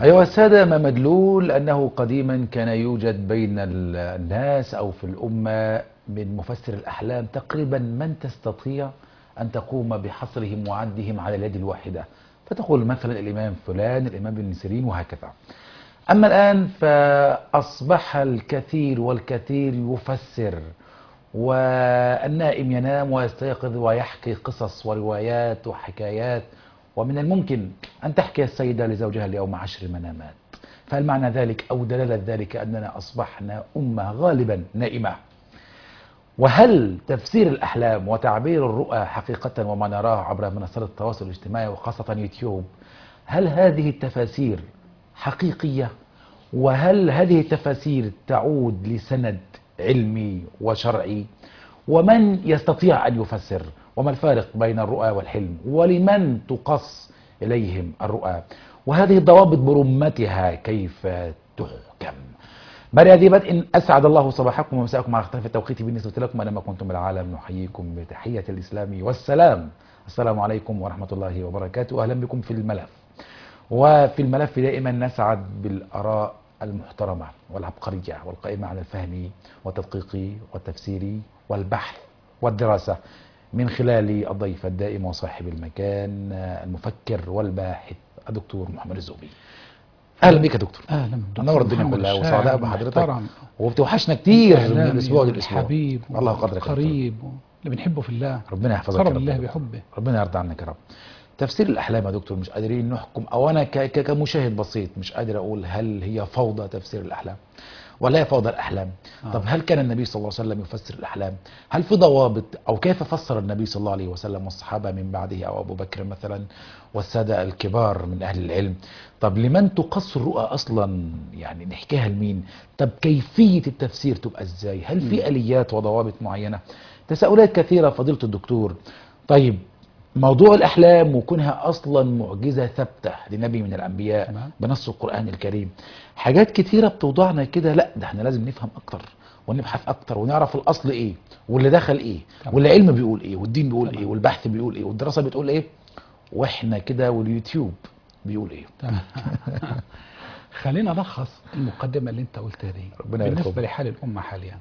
أيها السادة ما مدلول أنه قديما كان يوجد بين ال- الناس أو في الأمة من مفسر الأحلام تقريبا من تستطيع أن تقوم بحصرهم وعدهم على اليد الواحدة فتقول مثلا الإمام فلان الإمام ابن سيرين وهكذا أما الآن فأصبح الكثير والكثير يفسر والنائم ينام ويستيقظ ويحكي قصص وروايات وحكايات ومن الممكن أن تحكي السيدة لزوجها اليوم عشر منامات فهل معنى ذلك أو دلالة ذلك أننا أصبحنا أمة غالبا نائمة وهل تفسير الأحلام وتعبير الرؤى حقيقة وما نراه عبر منصات التواصل الاجتماعي وخاصة يوتيوب هل هذه التفاسير حقيقية وهل هذه التفاسير تعود لسند علمي وشرعي ومن يستطيع أن يفسر وما الفارق بين الرؤى والحلم ولمن تقص إليهم الرؤى وهذه الضوابط برمتها كيف تحكم بعد هذه بدء أسعد الله صباحكم ومساءكم على اختلاف التوقيت بالنسبة لكم أينما كنتم بالعالم نحييكم بتحية الإسلام والسلام السلام عليكم ورحمة الله وبركاته أهلا بكم في الملف وفي الملف دائما نسعد بالآراء المحترمة والعبقرية والقائمة على الفهم والتدقيق والتفسير والبحث والدراسة من خلال الضيف الدائم وصاحب المكان المفكر والباحث الدكتور محمد الزوبي اهلا بك يا دكتور اهلا دكتور منور الدنيا محمد كلها الشاعر وسعداء بحضرتك المحترم. وبتوحشنا كتير من إعلامي الاسبوع للاسبوع الحبيب الله قدرك يا دكتور. قريب اللي بنحبه في الله ربنا يحفظك يا قرب رب الله يا دكتور. بحبه ربنا يرضى عنك يا رب تفسير الاحلام يا دكتور مش قادرين نحكم او انا ك- ك- كمشاهد بسيط مش قادر اقول هل هي فوضى تفسير الاحلام ولا هي فوضى الاحلام آه. طب هل كان النبي صلى الله عليه وسلم يفسر الاحلام هل في ضوابط او كيف فسر النبي صلى الله عليه وسلم والصحابه من بعده او ابو بكر مثلا والساده الكبار من اهل العلم طب لمن تقص الرؤى اصلا يعني نحكيها لمين طب كيفيه التفسير تبقى ازاي هل في اليات وضوابط معينه تساؤلات كثيره فضيله الدكتور طيب موضوع الأحلام وكونها أصلا معجزة ثابتة لنبي من الأنبياء تمام. بنص القرآن الكريم حاجات كتيرة بتوضعنا كده لا ده احنا لازم نفهم أكتر ونبحث أكتر ونعرف الأصل إيه واللي دخل إيه تمام. والعلم بيقول إيه والدين بيقول تمام. إيه والبحث بيقول إيه والدراسة بتقول إيه وإحنا كده واليوتيوب بيقول إيه تمام خلينا نلخص المقدمة اللي انت قلتها دي ربنا بالنسبة يرحمه. لحال الأمة حاليا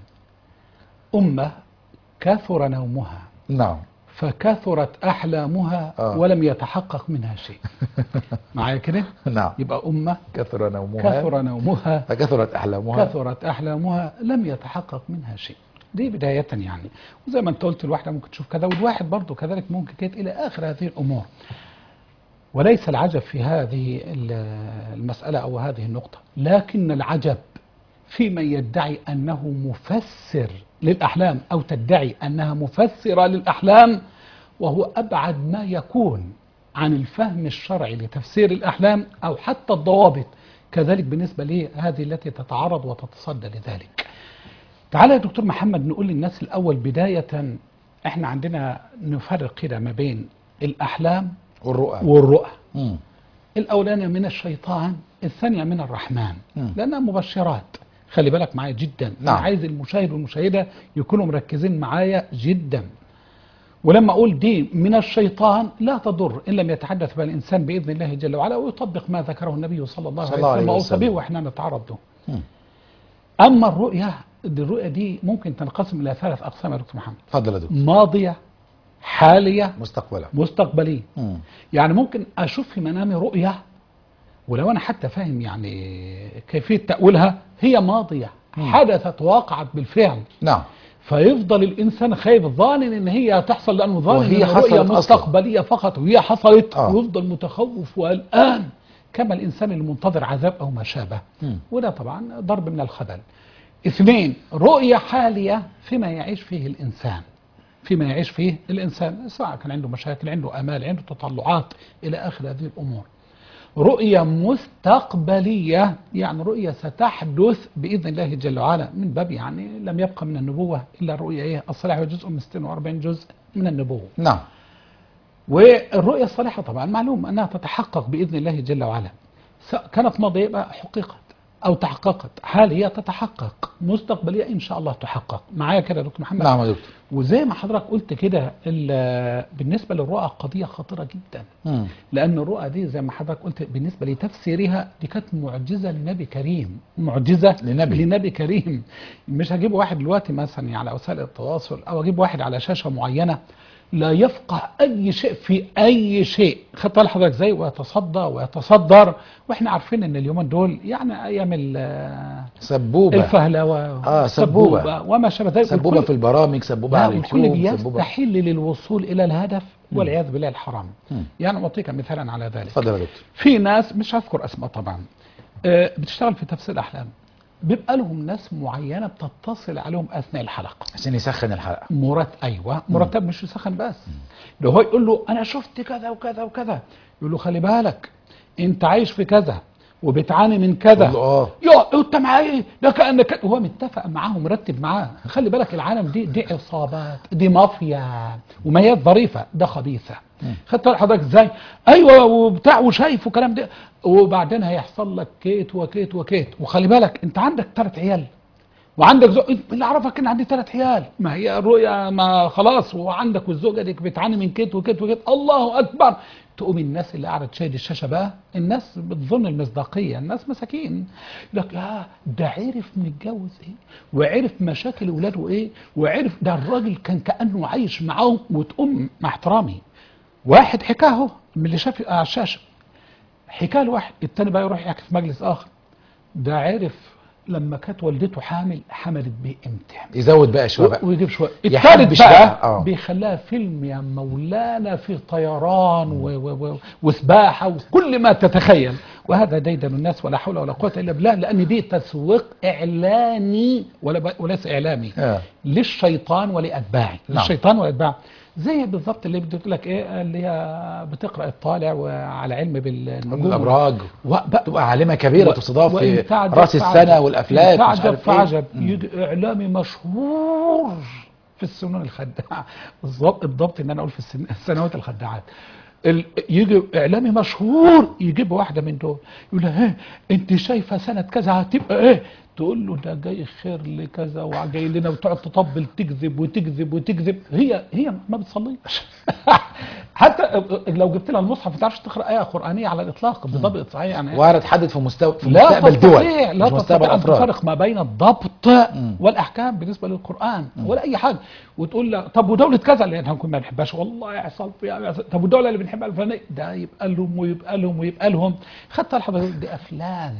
أمة كثر نومها نعم فكثرت أحلامها آه. ولم يتحقق منها شيء معايا كده نعم يبقى أمة كثر نومها كثر نومها فكثرت أحلامها كثرت أحلامها لم يتحقق منها شيء دي بداية يعني وزي ما انت قلت الواحدة ممكن تشوف كذا والواحد برضه كذلك ممكن كده إلى آخر هذه الأمور وليس العجب في هذه ال- المسألة أو هذه النقطة لكن العجب في من يدعي أنه مفسر للأحلام أو تدعي أنها مفسرة للأحلام وهو أبعد ما يكون عن الفهم الشرعي لتفسير الأحلام أو حتى الضوابط كذلك بالنسبة لهذه التي تتعرض وتتصدى لذلك تعالى يا دكتور محمد نقول للناس الأول بداية احنا عندنا نفرق كده ما بين الأحلام والرؤى والرؤى مم. الأولانية من الشيطان الثانية من الرحمن مم. لأنها مبشرات خلي بالك معايا جدا نعم. أنا عايز المشاهد والمشاهدة يكونوا مركزين معايا جدا ولما أقول دي من الشيطان لا تضر إن لم يتحدث بها الإنسان بإذن الله جل وعلا ويطبق ما ذكره النبي صلى الله صلى عليه الله عليه وسلم وأوصى به وسلم. وإحنا نتعرض له مم. أما الرؤية دي الرؤية دي ممكن تنقسم إلى ثلاث أقسام يا دكتور محمد اتفضل يا دكتور ماضية حالية مستقبلا مستقبلية مم. يعني ممكن اشوف في منامي رؤية ولو انا حتى فاهم يعني كيفية تأويلها هي ماضية مم. حدثت وقعت بالفعل نعم فيفضل الانسان خايف ظانن ان هي هتحصل لانه ظانن وهي ان رؤية حصلت أصلاً. مستقبلية فقط وهي حصلت آه. ويفضل متخوف والان كما الانسان المنتظر عذاب او ما شابه مم. وده طبعا ضرب من الخبل اثنين رؤية حالية فيما يعيش فيه الإنسان فيما يعيش فيه الإنسان سواء كان عنده مشاكل عنده أمال عنده تطلعات إلى آخر هذه الأمور رؤية مستقبلية يعني رؤية ستحدث بإذن الله جل وعلا من باب يعني لم يبقى من النبوة إلا الرؤية إيه الصالحة جزء من 46 جزء من النبوة نعم والرؤية الصالحة طبعا معلوم أنها تتحقق بإذن الله جل وعلا سواء كانت ماضية يبقى حققت أو تحققت حالية تتحقق مستقبلية إن شاء الله تحقق معايا كده يا دكتور محمد نعم يا دكتور وزي ما حضرتك قلت كده ال- بالنسبه للرؤى قضيه خطيره جدا مم. لان الرؤى دي زي ما حضرتك قلت بالنسبه لتفسيرها دي كانت معجزه لنبي كريم معجزه لنبي. لنبي كريم مش هجيب واحد دلوقتي مثلا يعني على وسائل التواصل او اجيب واحد على شاشه معينه لا يفقه اي شيء في اي شيء خدت بالك حضرتك ازاي ويتصدى ويتصدر واحنا عارفين ان اليومين دول يعني ايام ال- سبوبة الفهلوه آه، سبوبة. وما شابه ذلك سبوبة والكل- في البرامج سبوبة لا على والكل اليوتيوب سبوبة بيستحل للوصول الى الهدف والعياذ بالله الحرام مم. يعني اعطيك مثالا على ذلك اتفضل يا دكتور في ناس مش هذكر اسماء طبعا آه، بتشتغل في تفسير الاحلام بيبقى لهم ناس معينه بتتصل عليهم اثناء الحلقه عشان يسخن الحلقة مرت ايوه مرتب مش يسخن بس ده هو يقول له انا شفت كذا وكذا وكذا يقول له خلي بالك انت عايش في كذا وبتعاني من كذا يقول له اه يا انت معايا ايه ده كانك هو متفق معاه ومرتب معاه خلي بالك العالم دي دي عصابات دي مافيا وما هي ظريفه ده خبيثه خدت بالك حضرتك ازاي ايوه وبتاع وشايف وكلام ده وبعدين هيحصل لك كيت وكيت وكيت وخلي بالك انت عندك ثلاث عيال وعندك زوج اللي اعرفك ان عندي ثلاث عيال ما هي الرؤيا ما خلاص وعندك والزوجه دي بتعاني من كيت وكيت وكيت الله اكبر تقوم الناس اللي قاعده تشاهد الشاشه بقى الناس بتظن المصداقيه الناس مساكين يقول لك اه ده عرف متجوز ايه وعرف مشاكل اولاده ايه وعرف ده الراجل كان كانه عايش معاهم وتقوم مع احترامي واحد حكاه اهو من اللي شاف على الشاشه حكاه لواحد التاني بقى يروح يحكي في مجلس اخر ده عرف لما كانت والدته حامل حملت بيه امتى يزود بقى شوية بقى ويجيب شويه يحبش الثالث بقى، بقى آه. بيخليها فيلم يا مولانا في طيران و و و وسباحه وكل ما تتخيل وهذا ديدن الناس ولا حول ولا قوه الا بالله لان دي تسويق اعلاني ولا ب- وليس اعلامي آه. للشيطان ولاتباعه نعم. للشيطان ولاتباعه زي بالظبط اللي بتقول لك ايه اللي هي بتقرا الطالع وعلى علم بالنجوم الأبراج وبقى تبقى عالمة كبيرة و- تستضاف في وإن تعجب راس فعجب. السنة والأفلاك إن مش تعجب عارف إيه. فعجب مم. يجي إعلامي مشهور في السنون الخداعة بالظبط الضبط إن أنا أقول في السن- السنوات الخداعات ال- يجي إعلامي مشهور يجيب واحدة من دول يقول لها ايه أنت شايفة سنة كذا هتبقى إيه تقول له ده جاي خير لكذا وجاي لنا وتقعد تطبل تكذب وتكذب وتكذب هي هي ما بتصليش حتى لو جبت لها المصحف ما تعرفش تقرا ايه قرانيه على الاطلاق بضبط صحيح يعني وأنا تحدد في مستوى في لا مستقبل دول تستطيع لا مش مستقبل تستطيع ان أفراد تفرق ما بين الضبط مم. والاحكام بالنسبه للقران ولا اي حاجه وتقول لا طب ودوله كذا اللي احنا كنا ما بنحبهاش والله يحصل فيها يحصل. طب والدوله اللي بنحبها الفلانيه ده يبقى لهم ويبقى لهم ويبقى لهم خدت الحضرتك دي افلام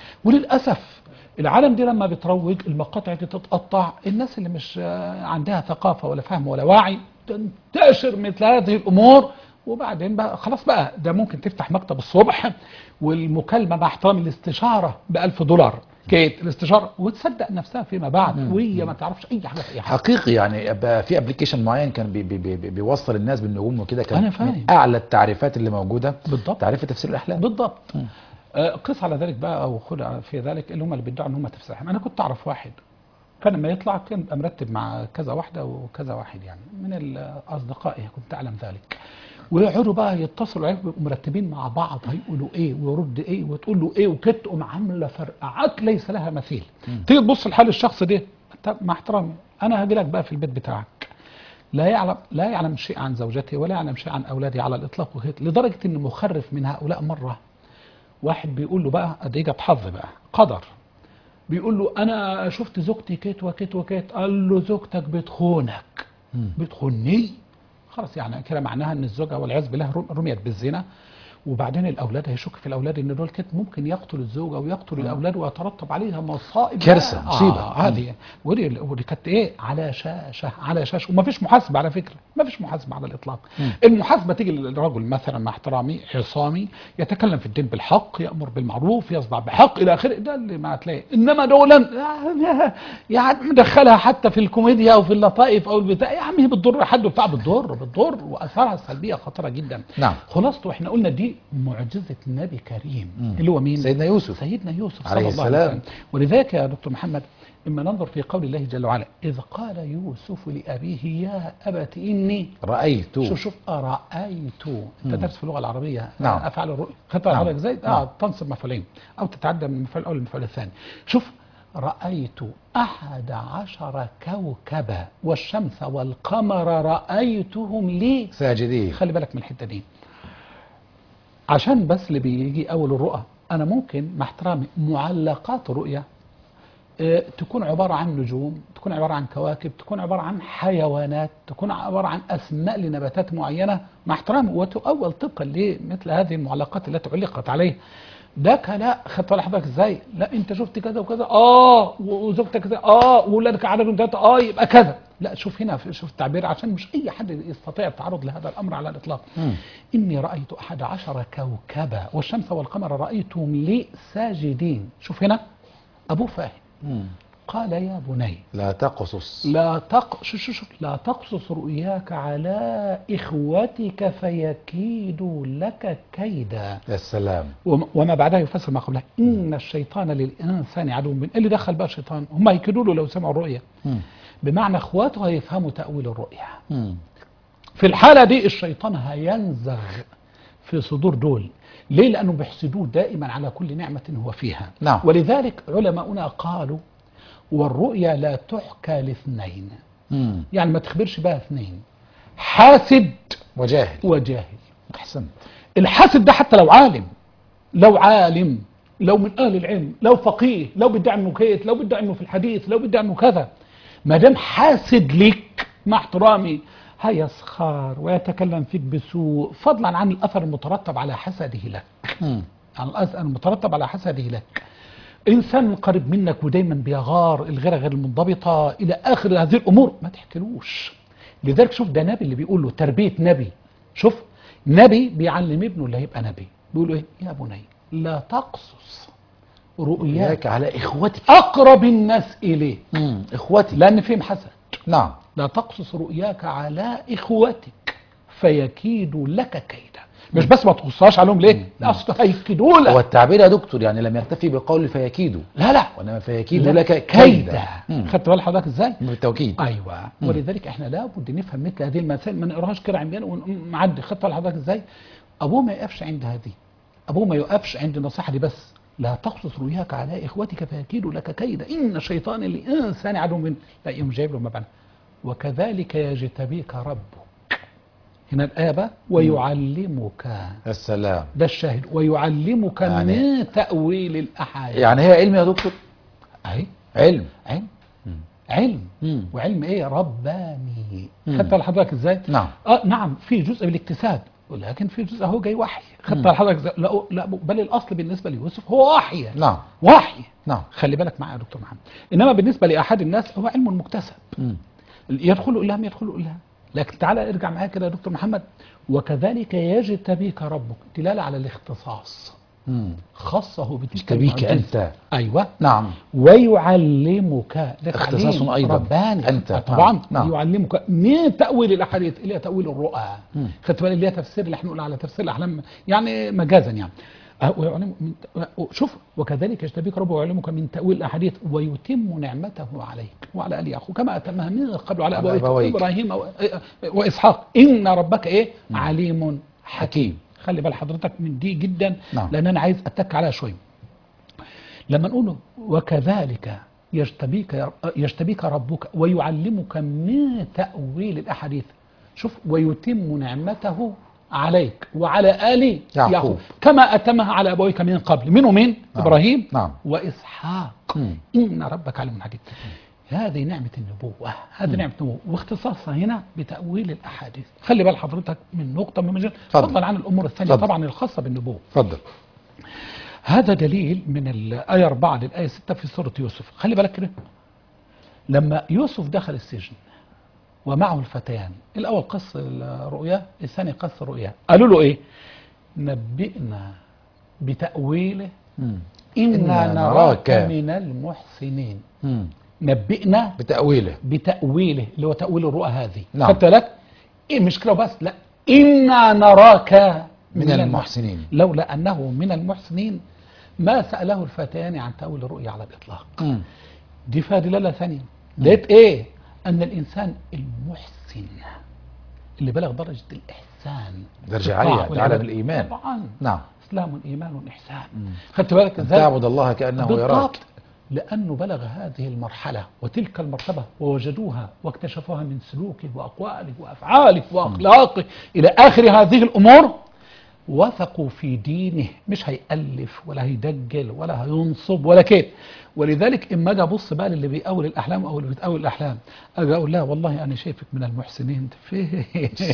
وللاسف العالم دي لما بتروج المقاطع دي تتقطع الناس اللي مش آه، عندها ثقافه ولا فهم ولا وعي تنتشر مثل هذه الامور وبعدين بقى خلاص بقى ده ممكن تفتح مكتب الصبح والمكالمه مع احترام الاستشاره ب 1000 دولار كيت الاستشاره وتصدق نفسها فيما بعد وهي ما تعرفش اي حاجه في اي حاجه حقيقي يعني يبقى في ابلكيشن معين كان بي بي بي بي بيوصل الناس بالنجوم وكده كان أنا فاهم. من اعلى التعريفات اللي موجوده بالضبط تعريف تفسير الاحلام بالضبط آه، قس على ذلك بقى او خد في ذلك اللي هم اللي بيدعوا ان هم تفسير انا كنت اعرف واحد كان لما يطلع كان بيبقى مرتب مع كذا واحده وكذا واحد يعني من الاصدقاء كنت اعلم ذلك ويقعدوا بقى يتصلوا عليك بيبقوا مرتبين مع بعض هيقولوا ايه ويرد ايه وتقول له ايه وكده تقوم عامله فرقعات ليس لها مثيل تيجي تبص لحال الشخص ده طب مع احترامي انا هاجي لك بقى في البيت بتاعك لا يعلم لا يعلم شيء عن زوجته ولا يعلم شيء عن اولاده على الاطلاق وكده لدرجه ان مخرف من هؤلاء مره واحد بيقول له بقى ادي جت حظ بقى قدر بيقول له انا شفت زوجتي كيت وكيت وكيت قال له زوجتك بتخونك بتخوني خلاص يعني كده معناها ان الزوجه والعياذ بالله رم- رميت بالزنا وبعدين الاولاد هيشك في الاولاد ان دول كده ممكن يقتل الزوجه ويقتل الاولاد ويترتب عليها مصائب كارثة، آه مصيبة. هذه ودي ودي كانت ايه على شاشه على شاشه وما فيش محاسبه على فكره ما فيش محاسبه على الاطلاق المحاسبه تيجي للرجل مثلا مع احترامي عصامي يتكلم في الدين بالحق يامر بالمعروف يصدع بحق الى اخره ده اللي ما هتلاقي انما دولا يعني مدخلها حتى في الكوميديا او في اللطائف او البتاع يا عم هي بتضر حد وبتاع بتضر بتضر واثارها السلبيه خطيره جدا نعم. خلاصته احنا قلنا دي معجزه نبي كريم مم. اللي هو مين سيدنا يوسف سيدنا يوسف عليه صلى الله عليه السلام. وسلم ولذلك يا دكتور محمد إما ننظر في قول الله جل وعلا إذ قال يوسف لأبيه يا أبت إني رايت شوف شوف أرأيت أنت تدرس في اللغة العربية نعم. أفعال الرؤيا خطأ نعم. حضرتك زي نعم. آه تنصب مفعولين أو تتعدى من المفعول الأول للمفعول الثاني شوف رأيت أحد عشر كوكبا والشمس والقمر رأيتهم لي ساجدين خلي بالك من الحتة دي عشان بس اللي بيجي أول الرؤى أنا ممكن مع احترامي معلقات الرؤية آه، تكون عبارة عن نجوم تكون عبارة عن كواكب تكون عبارة عن حيوانات تكون عبارة عن أسماء لنباتات معينة مع احترامي وتؤول طبقا لمثل هذه المعلقات التي علقت عليه ده كلا خدت بالك حضرتك ازاي لا انت شفت كذا وكذا اه وزوجتك كذا اه واولادك عددهم ثلاثه اه يبقى كذا لا شوف هنا شوف التعبير عشان مش اي حد يستطيع التعرض لهذا الامر على الاطلاق مم. إني رأيت أحد عشر كوكبا والشمس والقمر رأيتهم لي ساجدين شوف هنا أبو فاهم مم. قال يا بني لا تقصص لا تق... شو شو شو لا تقصص رؤياك على إخوتك فيكيدوا لك كيدا يا سلام وم- وما بعدها يفسر ما قبلها إن الشيطان للإنسان عدو من اللي دخل بقى الشيطان هم هيكيدوا له لو سمعوا الرؤيا مم. بمعنى إخواته هيفهموا تأويل الرؤيا مم. في الحالة دي الشيطان هينزغ في صدور دول ليه لأنه بيحسدوه دائما على كل نعمة هو فيها نعم. ولذلك علماؤنا قالوا والرؤيا لا تحكى لاثنين مم. يعني ما تخبرش بها اثنين حاسد وجاهل وجاهل احسنت الحاسد ده حتى لو عالم لو عالم لو من اهل العلم لو فقيه لو بيدعي انه كيت لو بيدعي انه في الحديث لو بيدعي انه كذا ما دام حاسد لك مع احترامي هيسخر ويتكلم فيك بسوء فضلا عن الاثر المترتب على حسده لك مم. عن الاثر المترتب على حسده لك انسان قريب منك ودايما بيغار الغيره غير المنضبطه الى اخر هذه الامور ما تحكيلوش لذلك شوف ده نبي اللي بيقول له تربيه نبي شوف نبي بيعلم ابنه اللي هيبقى نبي بيقول له ايه يا بني لا تقصص رؤياك إياك على إخوتك اقرب الناس اليه مم. إخوتك لان فيهم حسد نعم لا تقصص رؤياك على اخوتك فيكيدوا لك كيدا مش بس ما تقصهاش عليهم ليه لا اصل هيكيدوا هو لك التعبير يا دكتور يعني لم يكتفي بقول فيكيدوا لا لا وإنما فيكيد لا. لك كيدا مم. خدت بال حضرتك ازاي بالتوكيد ايوه ولذلك احنا لابد نفهم مثل هذه المسائل ما نقراهاش كده عميان ونعدي خدت بال حضرتك ازاي ابوه ما يقفش عند هذه ابوه ما يقفش عند النصيحه دي بس لا تقصص رؤياك على اخوتك فيكيدوا لك كيدا ان الشيطان للانسان عدو من لا يوم جايب له ما بعد وكذلك يجتبيك ربك هنا الآية بقى ويعلمك السلام ده الشاهد ويعلمك يعني- من تأويل الأحاديث يعني هي علم يا دكتور أهي علم علم علم مم. وعلم ايه رباني مم. خدت على حضرتك ازاي نعم اه نعم في جزء بالاكتساب ولكن في جزء هو جاي وحي خدت على حضرتك ازاي لا, لا بل الاصل بالنسبه ليوسف هو وحي نعم وحي نعم خلي بالك معايا يا دكتور محمد انما بالنسبه لاحد الناس هو علم مكتسب مم. يدخل الهام يدخل الهام لكن تعالى ارجع معايا كده يا دكتور محمد وكذلك يجتبيك ربك دلاله على الاختصاص مم. خصه بتلك يجتبيك المعجزة. أنت ايوه نعم ويعلمك ده اختصاص تعليم أيضا. رباني أنت. آه طبعا نعم. نعم. يعلمك من تأويل الأحاديث إلى تأويل الرؤى مم. خدت بالك اللي هي تفسير اللي احنا نقول على تفسير الأحلام يعني مجازا يعني آه، ويعلم من شوف وكذلك يجتبيك ربه ويعلمك من تأويل الأحاديث ويتم نعمته عليك وعلى آل يعقوب كما أتمها من قبل على على أبويك أبويك. إبراهيم و- وإسحاق إن ربك إيه عليم حكيم خلي بال حضرتك من دي جدا نعم. لأن أنا عايز أتك عليها شوية لما نقول وكذلك يجتبيك يجتبيك ربك ويعلمك من تأويل الأحاديث شوف ويتم نعمته عليك وعلى آل يعقوب. يعقوب كما أتمها على أبويك من قبل منه من نعم. إبراهيم نعم. وإسحاق مم. إن ربك عليم حكيم هذه نعمة النبوة هذه نعمة النبوة واختصاصها هنا بتأويل الأحاديث خلي بال حضرتك من نقطة من مجال اتفضل. فضلا عن الأمور الثانية اتفضل. طبعا الخاصة بالنبوة اتفضل هذا دليل من الآية 4 للآية 6 في سورة يوسف خلي بالك كده لما يوسف دخل السجن ومعه الفتيان الأول قص الرؤيا الثاني قص الرؤيا قالوا له إيه نبئنا بتأويله مم. إنا إنا نراك نراك من المحسنين مم. نبئنا بتأويله بتأويله اللي هو تأويل الرؤى هذه نعم. خدت بالك إيه مش كده بس لا إنا نراك من المحسنين لولا أنه من المحسنين ما سأله الفتيان عن تأويل الرؤيا على الإطلاق مم. دي فيها دلالة ثانية لقيت إيه أن الإنسان المحسن اللي بلغ درجة الإحسان درجة الطاعة عالية تعالى والعبادة. بالإيمان طبعا نعم إسلام إيمان إحسان خدت بالك أن إزاي تعبد الله كأنه بالضبط يراك لأنه بلغ هذه المرحلة وتلك المرتبة ووجدوها واكتشفوها من سلوكه وأقواله وأفعاله وأخلاقه إلى آخر هذه الأمور وثقوا في دينه مش هيألف ولا هيدجل ولا هينصب ولا كده ولذلك اما اجي ابص بقى للي بيقول الاحلام او اللي بتقول الاحلام اجي اقول لها والله انا شايفك من المحسنين في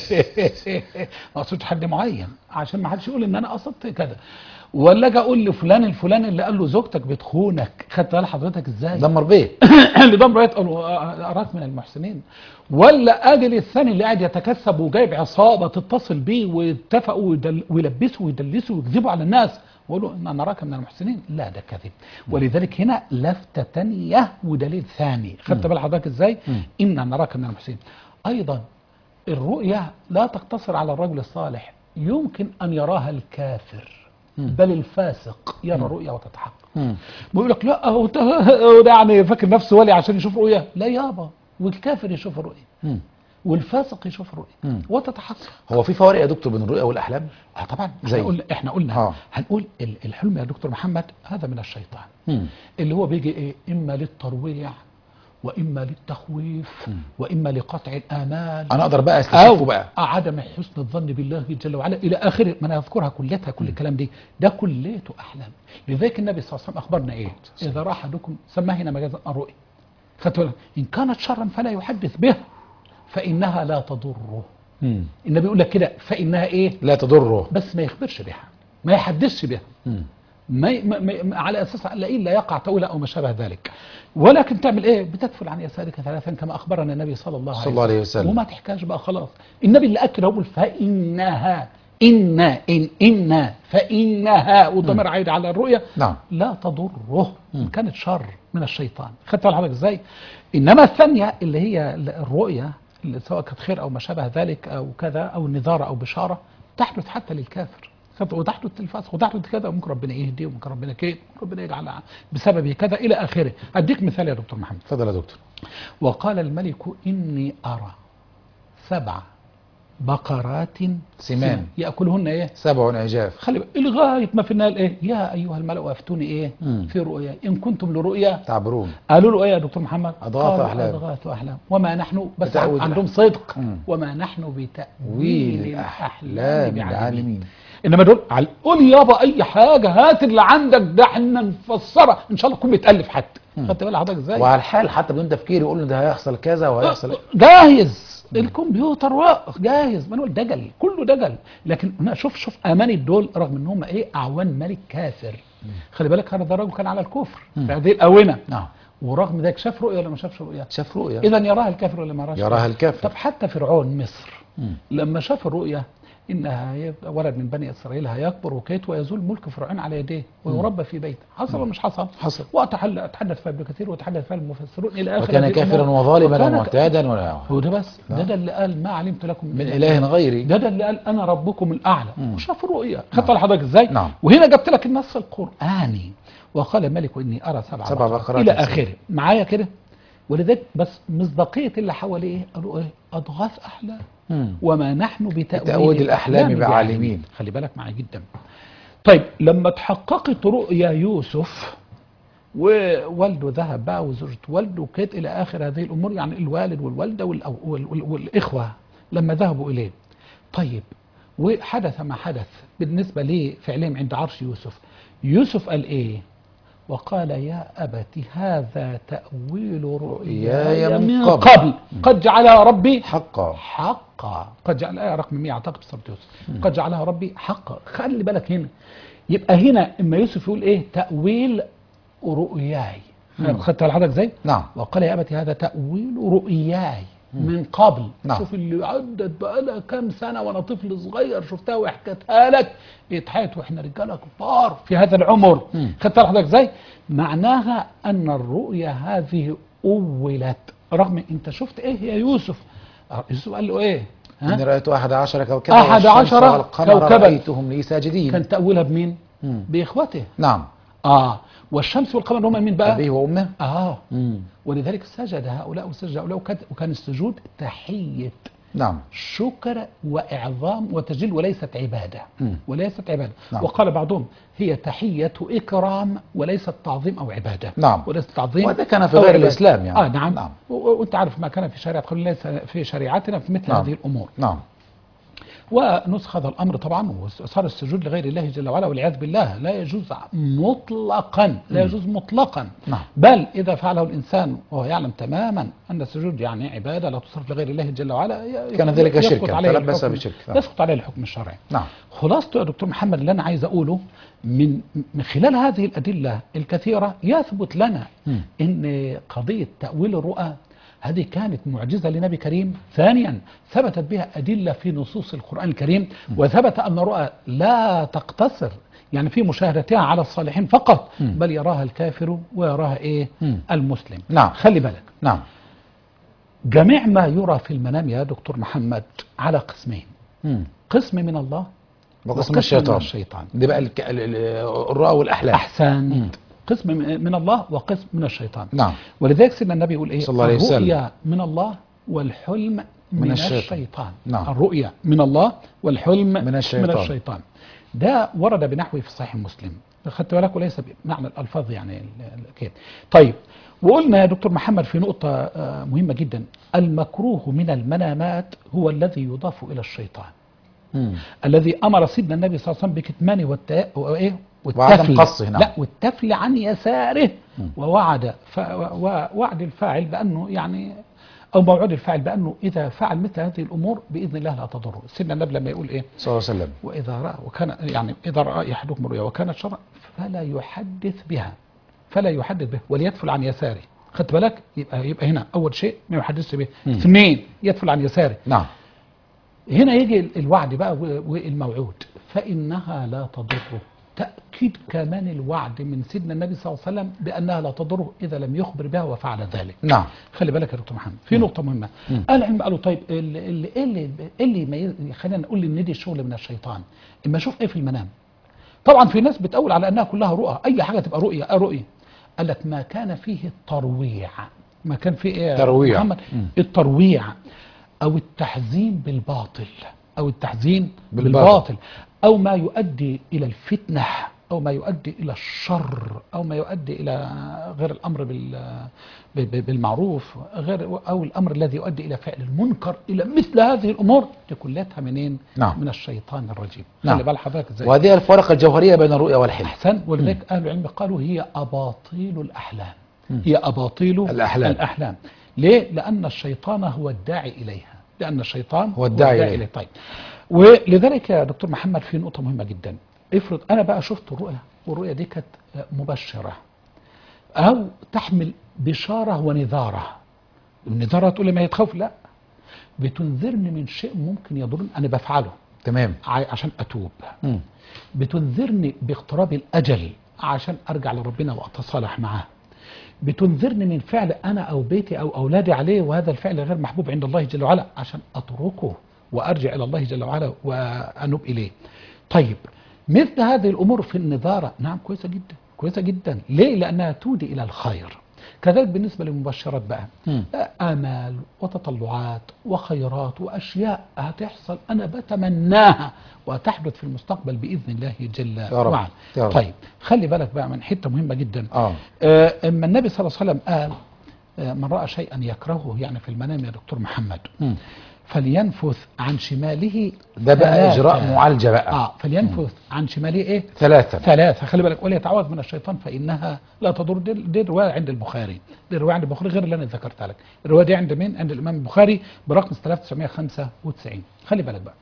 ما اقصدش حد معين عشان ما حدش يقول ان انا قصدت كده ولا اجي اقول لفلان الفلاني اللي قال له زوجتك بتخونك خدت بال حضرتك ازاي دمر بيه اللي دمر بيت اراك من المحسنين ولا اجل الثاني اللي قاعد يتكسب وجايب عصابه تتصل بيه واتفقوا ويدل- ويلبسوا ويدلسوا ويكذبوا على الناس ويقولوا ان نراك من المحسنين لا ده كذب ولذلك هنا لفته ثانيه ودليل ثاني خدت بال حضرتك ازاي مم. ان نراك من المحسنين ايضا الرؤيا لا تقتصر على الرجل الصالح يمكن ان يراها الكافر مم. بل الفاسق يرى رؤيا وتتحقق مم. بيقول لك لا هو ده هو ده يعني فاكر نفسه ولي عشان يشوف رؤيا لا يابا والكافر يشوف الرؤيا مم. والفاسق يشوف الرؤيا مم. وتتحقق هو في فوارق يا دكتور بين الرؤيا والاحلام اه طبعا زي؟ احنا قلنا احنا قلنا آه. هنقول ال- الحلم يا دكتور محمد هذا من الشيطان مم. اللي هو بيجي ايه اما للترويع واما للتخويف واما لقطع الامال انا اقدر بقى استشفه أو بقى عدم حسن الظن بالله جل وعلا إلى آخره ما أنا أذكرها كلها كل الكلام دي ده كليته أحلام لذلك النبي صلى الله عليه وسلم أخبرنا إيه إذا راح أحدكم سماه هنا مجازا الرؤيا خدت بالك؟ إن كانت شرا فلا يحدث بها فإنها لا تضره مم. النبي يقول لك كده فإنها إيه لا تضره بس ما يخبرش بها ما يحدثش بها مم. ما ما ما على اساس لا الا يقع تولى او ما شابه ذلك ولكن تعمل ايه بتدفل عن يسارك ثلاثا كما اخبرنا النبي صلى الله عليه صلى الله عليه وسلم. وما تحكاش بقى خلاص النبي اللي اكد هو فانها ان ان ان فانها والضمير عايد على الرؤيا نعم لا تضره ان كانت شر من الشيطان خدت بالك حضرتك ازاي انما الثانيه اللي هي الرؤيا اللي سواء كانت خير او ما شابه ذلك او كذا او نذاره او بشاره تحدث حتى للكافر خدت- وتحدث للفاسق وتحدث كذا وممكن ربنا يهدي وممكن ربنا كده وممكن ربنا يجعل بسببه كذا الى اخره اديك مثال يا دكتور محمد اتفضل يا دكتور وقال الملك اني ارى سبع بقرات سمان. ياكلهن ايه سبع عجاف خلي بالك لغايه ما في النهايه ايه يا ايها الملأ افتوني ايه مم. في رؤيا ان كنتم لرؤيا تعبرون قالوا له ايه يا دكتور محمد أضغاث قالوا أحلام. اضغاث احلام وما نحن بس بتأويل عندهم الأحلام. صدق مم. وما نحن ويل بتاويل الأحلام الاحلام العالمين بعالمين انما دول على قول يابا اي حاجه هات اللي عندك ده احنا نفسرها ان شاء الله تكون بيتالف حتى خدت بالك حضرتك ازاي وعلى الحال حتى بدون تفكير يقول له ده هيحصل كذا وهيحصل جاهز الكمبيوتر واقف جاهز ما نقول دجل كله دجل لكن هنا شوف شوف اماني دول رغم ان هم ايه اعوان ملك كافر خلي بالك هذا الرجل كان على الكفر في هذه الاونه نعم ورغم ذلك شاف رؤيا ولا ما شافش رؤيا شاف رؤيا اذا يراها الكافر ولا ما يراهاش يراها الكافر طب حتى فرعون مصر مم. لما شاف الرؤيا انها هيبقى ولد من بني اسرائيل هيكبر وكيت ويزول ملك فرعون على يديه ويربى في بيته حصل ولا مش حصل؟ حصل. واتحدث فيها ابن كثير وتحدث فيها المفسرون الى اخر وكان هذه كافرا الأمور. وظالما وكان ك- ومعتادا ولا هو ده بس ده نعم. ده اللي قال ما علمت لكم من اله غيري ده ده اللي قال انا ربكم الاعلى مم. وشاف الرؤيا خدت على حضرتك ازاي نعم. وهنا جبت لك النص القراني وقال الملك اني ارى سبع, سبع بقرات بقرات الى سبع. اخره معايا كده ولذلك بس مصداقيه اللي حواليه قالوا ايه اضغاث احلام مم. وما نحن بتأويل, بتأويل الأحلام بعالمين. خلي بالك معي جدا طيب لما تحققت رؤيا يوسف ووالده ذهب بقى وزوجة والده وكانت إلى آخر هذه الأمور يعني الوالد والوالدة والأو- وال- وال- والإخوة لما ذهبوا إليه طيب وحدث ما حدث بالنسبة لفعلهم عند عرش يوسف يوسف قال إيه وقال يا أبت هذا تأويل رؤياي رؤياي من من قبل. قبل قد جعلها ربي حقا حقا قد جعل الآية رقم 100 أعتقد في سورة يوسف قد جعلها ربي حقا خلي بالك هنا يبقى هنا إما يوسف يقول إيه تأويل رؤياي مم. خدت على حضرتك ازاي؟ نعم وقال يا أبت هذا تأويل رؤياي من قبل نعم. شوف اللي عدت بقى لها كام سنة وأنا طفل صغير شفتها وحكيتها لك اتحيت وإحنا رجالة كبار في هذا العمر مم. خدت على حضرتك ازاي؟ معناها أن الرؤيا هذه أولت رغم أنت شفت إيه يا يوسف؟ يوسف قال له إيه؟ ها؟ إني رأيت أحد عشر كوكبا أحد والشمس عشر والقمر كوكبا. رأيتهم لي ساجدين كان تأويلها بمين؟ مم. بإخوته نعم آه والشمس والقمر هم مين بقى؟ أبيه وأمه آه مم. ولذلك سجد هؤلاء وسجد هؤلاء وكان- وكان السجود تحية نعم شكر وإعظام وتجل وليست عبادة مم. وليست عبادة نعم. وقال بعضهم هي تحية إكرام وليست تعظيم أو عبادة نعم. وليست تعظيم وهذا كان في أو غير عبادة. الإسلام يعني. آه نعم, نعم. و- و- وأنت عارف ما كان في شريعة قالوا ليس في شريعتنا في مثل نعم. هذه الأمور نعم ونسخ هذا الامر طبعا وصار السجود لغير الله جل وعلا والعياذ بالله لا يجوز مطلقا لا يجوز مطلقا نعم. بل اذا فعله الانسان وهو يعلم تماما ان السجود يعني عباده لا تصرف لغير الله جل وعلا ي- كان ذلك يسقط شركا، عليه فلبس الحكم- بشرك. نعم. يسقط عليه الحكم الشرعي نعم خلاصته يا دكتور محمد اللي انا عايز اقوله من من خلال هذه الادله الكثيره يثبت لنا مم. ان قضيه تاويل الرؤى هذه كانت معجزه لنبي كريم ثانيا ثبتت بها ادله في نصوص القران الكريم وثبت ان الرؤى لا تقتصر يعني في مشاهدتها على الصالحين فقط مم. بل يراها الكافر ويراها ايه مم. المسلم نعم. خلي بالك نعم جميع ما يرى في المنام يا دكتور محمد على قسمين مم. قسم من الله وقسم من الشيطان الشيطان دي بقى الك- ال- ال- الرؤى والأحلام احسنت قسم من الله وقسم من الشيطان نعم ولذلك سيدنا النبي يقول ايه صلى الله عليه وسلم. الرؤيا من الله والحلم من, من الشيطان, الشيطان. الشيطان. نعم. الرؤيا من الله والحلم من الشيطان. من الشيطان ده ورد بنحوه في صحيح مسلم خدت بالك وليس بمعنى الالفاظ يعني ال- ال- كده طيب وقلنا يا دكتور محمد في نقطة آه، مهمة جدا المكروه من المنامات هو الذي يضاف إلى الشيطان مم. الذي امر سيدنا النبي صلى الله عليه وسلم بكتمانه والت... وايه وعدم قصه، نعم. لا والتفل عن يساره ووعد ف... ووعد الفاعل بانه يعني او موعود الفاعل بانه اذا فعل مثل هذه الامور باذن الله لا تضره سيدنا النبي لما يقول ايه صلى الله عليه وسلم واذا راى وكان يعني اذا راى احدكم رؤيا وكانت شرا فلا يحدث بها فلا يحدث به وليدفل عن يساره خدت بالك يبقى يبقى هنا اول شيء ما يحدثش به اثنين يدفل عن يساره نعم هنا يجي ال- الوعد بقى و- والموعود فإنها لا تضره تأكيد كمان الوعد من سيدنا النبي صلى الله عليه وسلم بأنها لا تضره إذا لم يخبر بها وفعل ذلك نعم خلي بالك يا دكتور محمد في نقطة مهمة قال العلم قالوا طيب اللي اللي إيه اللي إيه اللي يميز- خلينا نقول ان دي الشغل من الشيطان اما اشوف ايه في المنام طبعا في ناس بتقول على انها كلها رؤى اي حاجة تبقى رؤية اه رؤية قال لك ما كان فيه الترويع ما كان فيه ايه يا ترويع. محمد مم. الترويع او التحزين بالباطل او التحزين بالباطل. بالباطل او ما يؤدي الى الفتنه او ما يؤدي الى الشر او ما يؤدي الى غير الامر بال ب- ب- بالمعروف غير او الامر الذي يؤدي الى فعل المنكر الى مثل هذه الامور دي كلها منين نعم. من الشيطان الرجيم نعم. خلي بال حضرتك ازاي وهذه الفوارق الجوهرية بين الرؤيا والحلم احسن ولذلك اهل العلم قالوا هي اباطيل الاحلام هي اباطيل الأحلام. الاحلام ليه لان الشيطان هو الداعي اليها لان الشيطان هو الداعي إليه. طيب ولذلك يا دكتور محمد في نقطه مهمه جدا افرض انا بقى شفت الرؤيا والرؤيا دي كانت مبشره او تحمل بشاره ونذاره النذاره تقول لي ما يتخوف لا بتنذرني من شيء ممكن يضرني انا بفعله تمام ع- عشان اتوب مم. بتنذرني باقتراب الأجل عشان أرجع لربنا وأتصالح معاه بتنذرني من فعل أنا أو بيتي أو أولادي عليه وهذا الفعل غير محبوب عند الله جل وعلا عشان أتركه وأرجع إلى الله جل وعلا وأنوب إليه طيب مثل هذه الأمور في النظارة نعم كويسة جدا كويسة جدا ليه لأنها تودي إلى الخير كذلك بالنسبة للمبشرات بقى مم. آمال وتطلعات وخيرات وأشياء هتحصل أنا بتمناها وتحدث في المستقبل بإذن الله جل يا رب. وعلا يا رب. طيب خلي بالك بقى من حتة مهمة جدا اه آه، اما النبي صلى الله عليه وسلم قال آه، من رأى شيئا يكرهه يعني في المنام يا دكتور محمد مم. فلينفث عن شماله ده بقى ثلاثة. إجراء معالجة بقى اه فلينفث عن شماله ايه ثلاثة ثلاثة خلي بالك وليتعوذ من الشيطان فإنها لا تضر دي, دي الرواية عند البخاري دي الرواية عند البخاري غير اللي أنا ذكرتها لك الرواية دي عند مين عند الإمام البخاري برقم 3995 خلي بالك بقى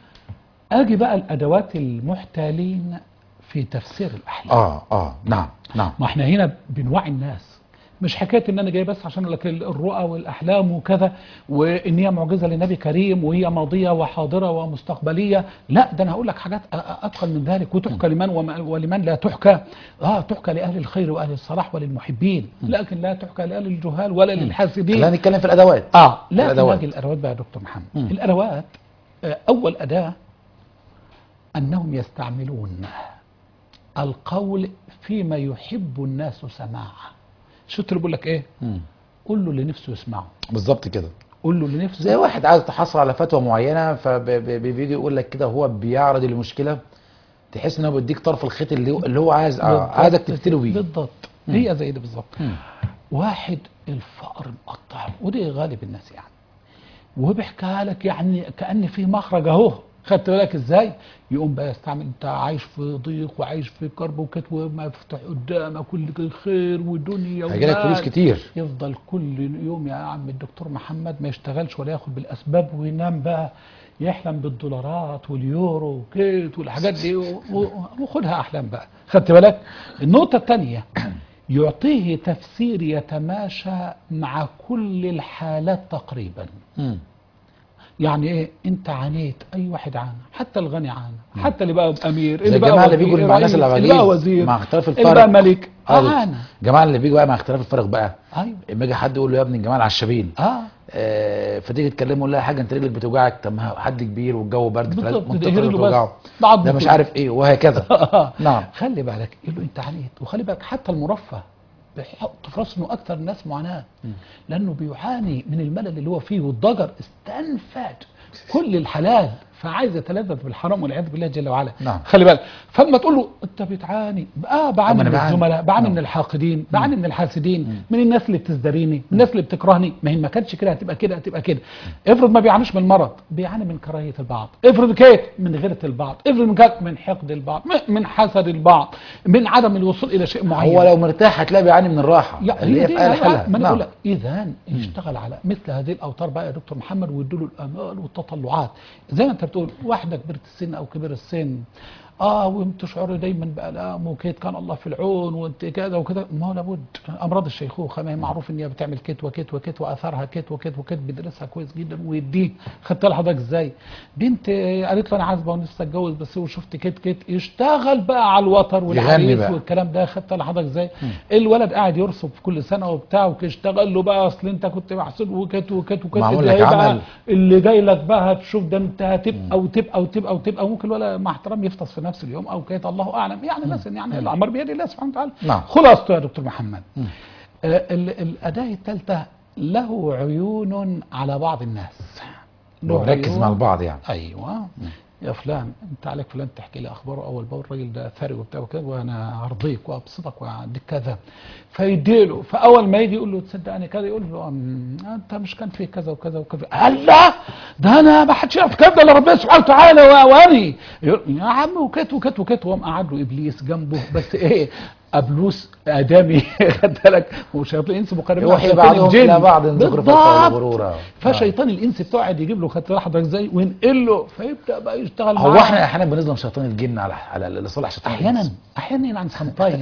أجي بقى الأدوات المحتالين في تفسير الأحلام اه اه نعم نعم ما احنا هنا بنوعي الناس مش حكايه ان انا جاي بس عشان اقول لك الرؤى والاحلام وكذا وان هي معجزه لنبي كريم وهي ماضيه وحاضره ومستقبليه لا ده انا هقول لك حاجات أ- أ- اتقل من ذلك وتحكى لمن وما- ولمن لا تحكى اه تحكى لاهل الخير واهل الصلاح وللمحبين لكن لا تحكى لاهل الجهال ولا للحاسدين خلينا نتكلم في الأدوات اه لا الأدوات. نلاقي الادوات بقى يا دكتور محمد مم. الادوات آه، اول اداه انهم يستعملون القول فيما يحب الناس سماعه شفت اللي بقول لك ايه مم. قول له اللي نفسه يسمعه بالظبط كده قول له اللي نفسه زي واحد عايز تحصل على فتوى معينه فبيجي يقول لك كده هو بيعرض المشكله تحس ان هو بيديك طرف الخيط اللي هو, اللي هو عايز آه، بالضبط عايزك تفتله بيه بالضبط مم. هي زي دي بالظبط مم. واحد الفقر مقطع ودي غالب الناس يعني وبيحكيها لك يعني كأن في مخرج اهو خدت بالك ازاي يقوم بقى يستعمل انت عايش في ضيق وعايش في كرب وكت ومفتوح قدامك كل خير ودنيا هيجيلك فلوس ومال. كتير يفضل كل يوم يا عم الدكتور محمد ما يشتغلش ولا ياخد بالاسباب وينام بقى يحلم بالدولارات واليورو وكيت والحاجات دي و- و- وخدها احلام بقى خدت بالك النقطه الثانيه يعطيه تفسير يتماشى مع كل الحالات تقريبا مم. يعني ايه انت عانيت اي واحد عانى حتى الغني عانى حتى اللي بقى امير زي اللي بقى الجماعه اللي وزير، بيجوا مع الناس رئيس، اللي اللي بقى عواجيز وزير مع اختلاف اللي بقى الفرق ملك آه، عانى الجماعه اللي بيجوا بقى مع اختلاف الفرق بقى ايوه لما يجي حد يقول له يا ابني الجماعه العشابين اه آه، فتيجي تكلمه يقول لها حاجه انت رجلك بتوجعك طب ما هو حد كبير والجو برد بالضبط، فلازم ده منطقه رجله بس. بتوجعه ده عضمه ده مش كله. عارف ايه وهكذا نعم خلي بالك يقول له انت عانيت وخلي بالك حتى المرفه بيحط في راسه انه اكثر الناس معاناه لانه بيعاني من الملل اللي هو فيه والضجر استنفد كل الحلال فعايز يتلذذ بالحرام والعياذ بالله جل وعلا نعم. خلي بالك فلما تقول له انت بتعاني اه بعاني طب أنا من بعاني. الزملاء بعاني نعم. من الحاقدين بعاني من الحاسدين من الناس اللي بتزدريني من الناس اللي بتكرهني ما هي ما كانتش كده هتبقى كده هتبقى كده افرض ما بيعانيش من المرض بيعاني من كراهيه البعض افرض كيف من غيره البعض افرض من كيف من حقد البعض م- من حسد البعض من عدم الوصول الى شيء معين هو لو مرتاح هتلاقي بيعاني من الراحه يا اللي هي دي في اهل أيوة، حالها ما انا نعم. بقول لك اذا يشتغل على مثل هذه الاوتار بقى يا دكتور محمد ويدوا له الامال والتطلعات زي ما انت بتقول واحده كبيره السن او كبير السن اه وتشعر دايما بالام وكيت كان الله في العون وانت كذا وكذا ما هو لابد امراض الشيخوخه ما هي معروف ان هي بتعمل كيت وكيت وكيت واثارها كيت وكيت وكيت بيدرسها كويس جدا ويديه خدت لحضرتك ازاي بنت قالت له انا عازبه ونفسي اتجوز بس هو شفت كيت كيت يشتغل بقى على الوتر يغني والعريس بقى. والكلام ده خدت لحضرتك ازاي الولد قاعد يرسب في كل سنه وبتاع ويشتغل له بقى اصل انت كنت محسود وكت وكت وكت معمول ده لك إيه بقى عمل. اللي جاي لك بقى هتشوف ده انت هتبقى وتبقى وتبقى وتبقى ممكن الولد مع احترام يفطس في نفس اليوم او كيت الله اعلم يعني بس يعني الامر بيد الله سبحانه وتعالى نعم. خلاصته يا دكتور محمد مم. آه ال- الاداه الثالثه له عيون على بعض الناس له ونركز عيون- مع البعض يعني ايوه يا فلان انت عليك فلان تحكي لي اخباره اول باول الراجل ده ثري وبتاع وكده وانا هرضيك وابسطك واديك كذا فيديله فاول ما يجي يقول له تصدق انا كذا يقول له أم، انت مش كان في كذا وكذا وكذا قال لا ده انا ما حدش يعرف كذا الا ربنا سبحانه وتعالى و- واني يقول يا عم وكت وكت وكت وقام قعد له ابليس جنبه بس ايه ابلوس ادمي خدت بالك وشياطين الانس مقربين يوحي على بعضهم الجن. إلى بعض زخرف القول بالضبط. غرورا. فشيطان الانس بتاعه قاعد يجيب له خدت حضرتك ازاي وينقل له فيبدا بقى يشتغل هو معاه. احنا احيانا بنظلم شياطين الجن على على لصالح شيطان احيانا الإنس. احيانا عن سمطين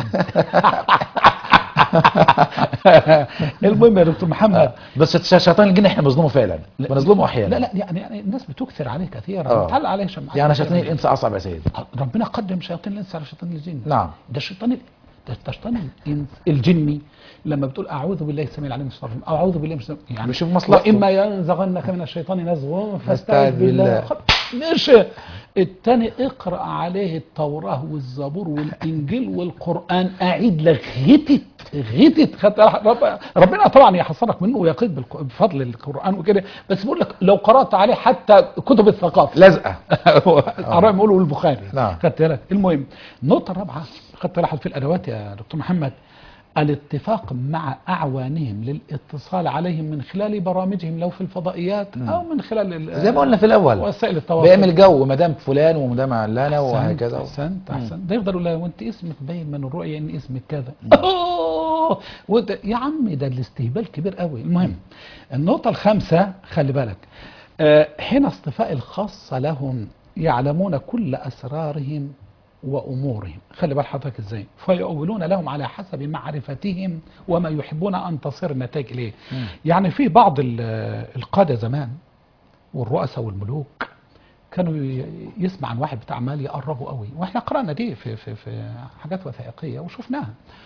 المهم يا دكتور محمد بس ش- شيطان الجن احنا بنظلمه فعلا بنظلمه احيانا لا لا يعني, يعني الناس بتكثر عليه كثيرا آه. بتعلق عليه شمعات يعني شياطين الانس اصعب يا سيدي ربنا قدم شياطين الانس على شياطين الجن نعم ده الشيطان ال- ده ده الشيطان الانس الجني لما بتقول اعوذ بالله السميع العليم من الشيطان الرجيم او اعوذ بالله من الشيطان يعني بيشوف مصلحته. واما ينزغنك من الشيطان نزغ فاستعذ فاستعذ بالله بالله. خلاص. مش التاني اقرا عليه التوراه والزبور والانجيل والقران اعيد لك غتت غتت خدت رب ربنا طبعا يحصنك منه ويقيد بالق- بفضل القران وكده بس بقول لك لو قرات عليه حتى كتب الثقافه لزقه العرب يقولوا البخاري نعم. خدت بالك المهم النقطه الرابعه خدت بالك في الادوات يا دكتور محمد الاتفاق مع اعوانهم للاتصال عليهم من خلال برامجهم لو في الفضائيات او من خلال ال- زي ما قلنا في الاول وسائل التواصل بيعمل جو مدام فلان ومدام علانه وهكذا احسنت احسنت ده يفضل يقول لها وانت اسمك باين من الرؤيه ان اسمك كذا أوه! وانت يا عم ده الاستهبال كبير قوي المهم النقطه الخامسه خلي بالك آه، حين اصطفاء الخاصه لهم يعلمون كل اسرارهم وامورهم خلي بال حضرتك ازاي فيؤولون لهم على حسب معرفتهم وما يحبون ان تصير النتائج اليه يعني في بعض ال- القاده زمان والرؤساء والملوك كانوا ي- يسمع عن واحد بتاع مال يقربه قوي واحنا قرانا دي في في في حاجات وثائقيه وشفناها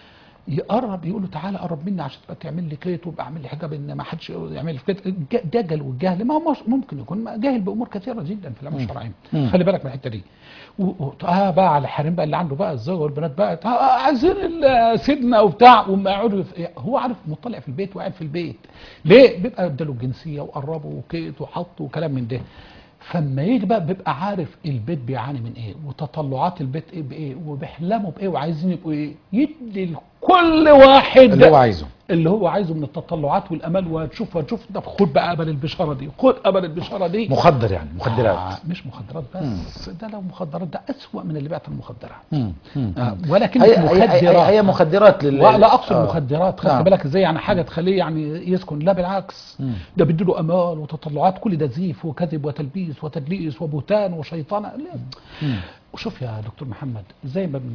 يقرب يقول له تعالى قرب مني عشان تبقى تعمل لي كيت ويبقى اعمل لي حجاب ان ما حدش يعمل لي كيت الج- الدجل والجهل ما هو مش- ممكن يكون جاهل بامور كثيره جدا في العلم الشرعي مم. خلي بالك من الحته دي و- و- اه بقى على الحريم بقى اللي عنده بقى الزوج والبنات بقى آه آه، عايزين ال- سيدنا وبتاع وما يقعدوا في- هو عارف مطلع في البيت وقاعد في البيت ليه بيبقى اداله الجنسيه وقربه وكيت وحط وكلام من ده فما يجي بقى بيبقى عارف البيت بيعاني من ايه وتطلعات البيت ايه بايه وبيحلموا بايه وعايزين يبقوا ايه يدي لكل واحد اللي هو عايزه اللي هو عايزه من التطلعات والامال وهتشوف وهتشوف ده خد بقى قبل البشاره دي خد قبل البشاره دي مخدر يعني مخدرات آه مش مخدرات بس ده لو مخدرات ده اسوأ من اللي بيعطي المخدرات مم. مم. آه ولكن هي, هي, هي, مخدرات هي مخدرات لل لا اقصد آه. مخدرات خدت نعم. بالك ازاي يعني حاجه تخليه يعني يسكن لا بالعكس مم. ده بيديله امال وتطلعات كل ده زيف وكذب وتلبيس وتدليس وبهتان وشيطنه لا. مم. وشوف يا دكتور محمد زي ما ابن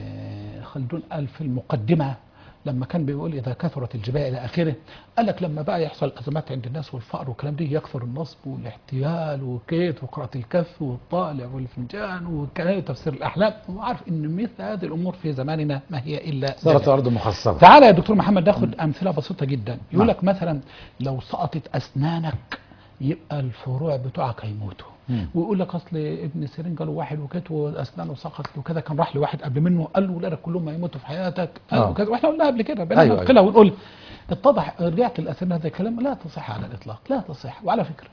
خلدون قال في المقدمة لما كان بيقول إذا كثرت الجبال إلى آخره قال لك لما بقى يحصل أزمات عند الناس والفقر والكلام دي يكثر النصب والاحتيال وكيت وقراءة الكف والطالع والفنجان والكلام تفسير الأحلام هو عارف إن مثل هذه الأمور في زماننا ما هي إلا صارت دجل. أرض مخصبة تعالى يا دكتور محمد ناخد امثله بسيطه جدا يقول لك مثلا لو سقطت اسنانك يبقى الفروع بتوعك هيموتوا مم. ويقول لك اصل ابن سيرين قالوا واحد وكت واسنانه سقطت وكذا كان راح لواحد قبل منه قال له ولادك كلهم هيموتوا في حياتك آه. وكذا واحنا قلنا قبل كده أيوة، بنقولها أيوة. ونقول اتضح رجعت الاسئله هذا الكلام لا تصح على الاطلاق لا تصح وعلى فكره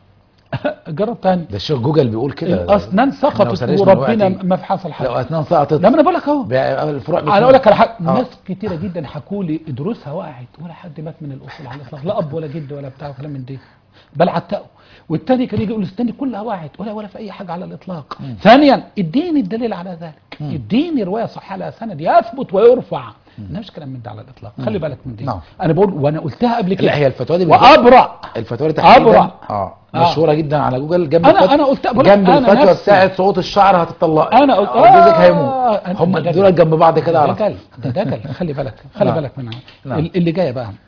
جرب تاني ده الشيخ جوجل بيقول كده الاسنان إحنا لو سقطت سرشنا وربنا دلوقتي، ما في حصل لو حاجه أسنان سقطت لا ما انا بقول لك اهو بقى الفروع انا اقول لك على حاجه آه. ناس كتيره جدا حكوا لي دروسها وقعت ولا حد مات من الاصول على الاطلاق لا اب ولا جد ولا بتاع وكلام من دي بل عتقوا والتاني كان يجي يقول استني كلها وقعت ولا ولا في اي حاجه على الاطلاق ثانيا اديني الدليل على ذلك اديني روايه صحيحه لها سند يثبت ويرفع ما فيش كلام من ده على الاطلاق خلي بالك من دي نعم. انا بقول وانا قلتها قبل لا كده هي الفتوى دي وابرا الفتوى دي تحديدا أبرع. اه آه. مشهوره جدا على جوجل جنب أنا- الفتوى أنا قلت- بقول لك جنب أنا الفتوى نفسي. بتاعت سقوط الشعر هتطلق أنا قلت- أو جوزك آه، هيموت أنا- هم ده دول جنب بعض كده ده اعرف دجل ده دجل خلي بالك خلي نعم. بالك منها نعم. ال- اللي جايه بقى